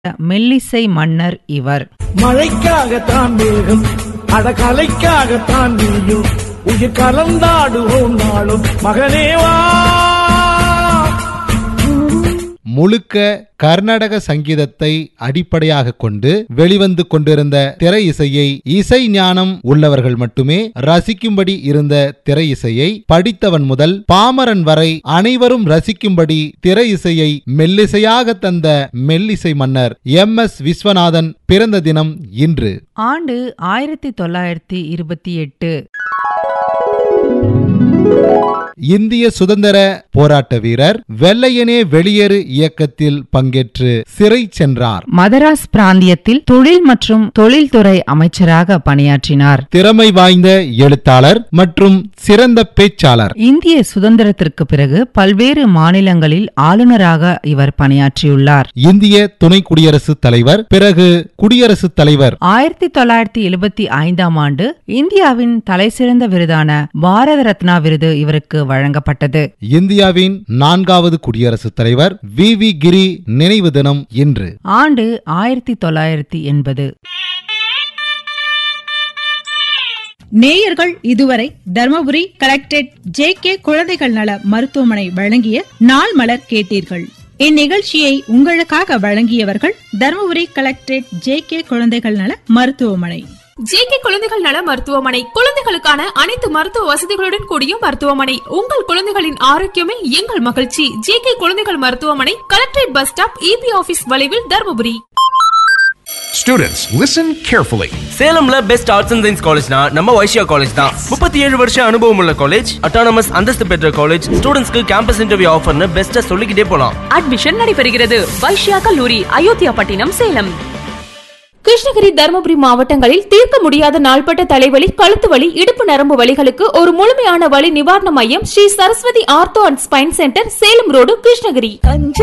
மெல்லிசை மன்னர் இவர் மழைக்காகத்தான் மேகம் அடகலைக்காகத்தான் நீயும் உயிர் கலந்தாடுவோம் நாளும் மகனேவா முழுக்க கர்நாடக சங்கீதத்தை அடிப்படையாக கொண்டு வெளிவந்து கொண்டிருந்த திரை இசையை இசை ஞானம் உள்ளவர்கள் மட்டுமே ரசிக்கும்படி இருந்த திரை இசையை படித்தவன் முதல் பாமரன் வரை அனைவரும் ரசிக்கும்படி திரை இசையை மெல்லிசையாக தந்த மெல்லிசை மன்னர் எம் எஸ் விஸ்வநாதன் பிறந்த தினம் இன்று ஆண்டு ஆயிரத்தி தொள்ளாயிரத்தி இருபத்தி எட்டு இந்திய சுதந்திர போராட்ட வீரர் வெள்ளையனே வெளியேறு இயக்கத்தில் பங்கேற்று சிறை சென்றார் மதராஸ் பிராந்தியத்தில் தொழில் மற்றும் தொழில்துறை அமைச்சராக பணியாற்றினார் திறமை வாய்ந்த எழுத்தாளர் மற்றும் சிறந்த பேச்சாளர் இந்திய சுதந்திரத்திற்கு பிறகு பல்வேறு மாநிலங்களில் ஆளுநராக இவர் பணியாற்றியுள்ளார் இந்திய துணை குடியரசுத் தலைவர் பிறகு குடியரசுத் தலைவர் ஆயிரத்தி தொள்ளாயிரத்தி எழுபத்தி ஐந்தாம் ஆண்டு இந்தியாவின் தலைசிறந்த விருதான பாரத ரத்னா விருது இவருக்கு வழங்கப்பட்டது இந்தியாவின் நான்காவது குடியரசுத் தலைவர் வி வி கிரி நினைவு தினம் இன்று ஆண்டு ஆயிரத்தி தொள்ளாயிரத்தி எண்பது நேயர்கள் இதுவரை தர்மபுரி கலெக்டரேட் ஜே கே குழந்தைகள் நல மருத்துவமனை வழங்கிய நாள் மலர் கேட்டீர்கள் இந்நிகழ்ச்சியை உங்களுக்காக வழங்கியவர்கள் தர்மபுரி கலெக்டரேட் ஜே கே குழந்தைகள் நல மருத்துவமனை ஜேகே குழந்தைகள் நல மருத்துவமனை குழந்தைகளுக்கான அனைத்து மருத்துவ வசதிகளுடன் கூடிய மருத்துவமனை உங்கள் குழந்தைகளின் ஆரோக்கியமே எங்கள் மகிழ்ச்சி ஜேகே குழந்தைகள் மருத்துவமனை collectorate bus stop EB office வளைவில் தருமபுரி Students, listen carefully. சேலம்ல பெஸ்ட் ஆர்ட்ஸ் அண்ட் சயின்ஸ் காலேஜ்னா நம்ம வைஷ்யா காலேஜ் தான் முப்பத்தி ஏழு வருஷம் அனுபவம் உள்ள காலேஜ் அட்டானமஸ் அந்தஸ்து பெற்ற காலேஜ் ஸ்டூடெண்ட்ஸ்க்கு கேம்பஸ் இன்டர்வியூ ஆஃபர்னு பெஸ்ட்டா சொல்லிக்கிட்டே போலாம் அட்மிஷன் நடைபெறுகிறது வைஷ்யா கல்லூரி அயோத்தியா பட்டினம் சேலம் கிருஷ்ணகிரி தருமபுரி மாவட்டங்களில் தீர்க்க முடியாத நாள்பட்ட தலைவலி கழுத்து வலி இடுப்பு நரம்பு வலிகளுக்கு ஒரு முழுமையான வலி நிவாரண மையம் Sri Saraswathi ortho and spine centre Salem road Krishnagiri